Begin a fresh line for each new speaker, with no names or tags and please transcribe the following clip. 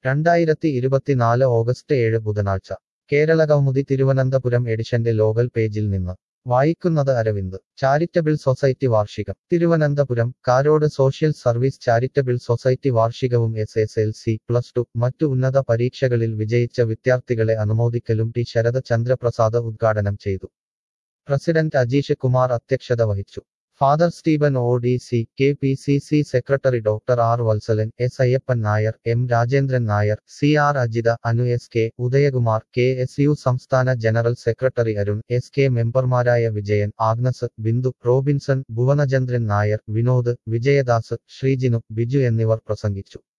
രണ്ടായിരത്തി ഇരുപത്തിനാല് ഓഗസ്റ്റ് ഏഴ് ബുധനാഴ്ച കേരളകൗമുദി തിരുവനന്തപുരം എഡിഷന്റെ ലോകൽ പേജിൽ നിന്ന് വായിക്കുന്നത് അരവിന്ദ് ചാരിറ്റബിൾ സൊസൈറ്റി വാർഷികം Thiruvananthapuram Karode social service charitable society വാർഷികവും S S L C plus two മറ്റു ഉന്നത പരീക്ഷകളിൽ വിജയിച്ച വിദ്യാർത്ഥികളെ അനുമോദിക്കലും ടി ശരത് ചന്ദ്രപ്രസാദ് ഉദ്ഘാടനം ചെയ്തു പ്രസിഡന്റ് അജീഷ് കുമാർ അധ്യക്ഷത വഹിച്ചു father Steven O D C K P C C secretary doctor R Vatsalan S Ayyappan Nair M Rajendran Nair C R Ajitha Anu S K Udayakumar K S U സംസ്ഥാന general secretary Arun S K മെമ്പർമാരായ വിജയൻ ആഗ്നസ് ബിന്ദു റോബിൻസൺ ഭുവനചന്ദ്രൻ നായർ വിനോദ് വിജയദാസ് ശ്രീജിനു ബിജു എന്നിവർ പ്രസംഗിച്ചു